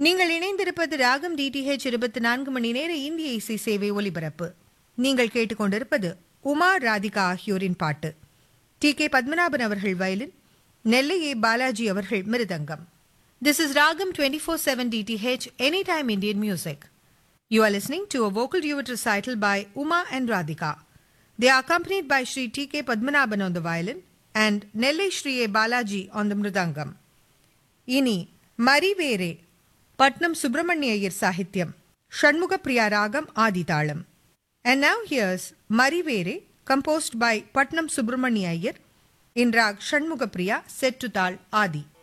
நீங்கள் இணைந்திருப்பது ராகம் டிடிஹெச் இருபத்தி நான்கு மணி நேர இந்திய இசை சேவை ஒலிபரப்பு நீங்கள் கேட்டுக்கொண்டிருப்பது உமா ராதிகா ஆகியோரின் பாட்டு டி கே பத்மநாபன் அவர்கள் வயலின் நெல்லை ஏ பாலாஜி அவர்கள் mridangam this is Raagam twenty four seven DTH any time Indian music You are listening to a vocal duet recital by Uma and Radhika. They are accompanied by Sri T.K. Padmanabhan on the violin and Nellai Sri A. Balaji on the mridangam. இனி மரிவேரே பட்னம் சுப்பிரமணிய ஐயர் சாகித்யம் ஷண்முக பிரியா ராகம் ஆதிதாளம் And now here's மரிவேரே composed by Patnam Subramaniya Iyer in rag Shanmuga Priya set to தாள் ஆதி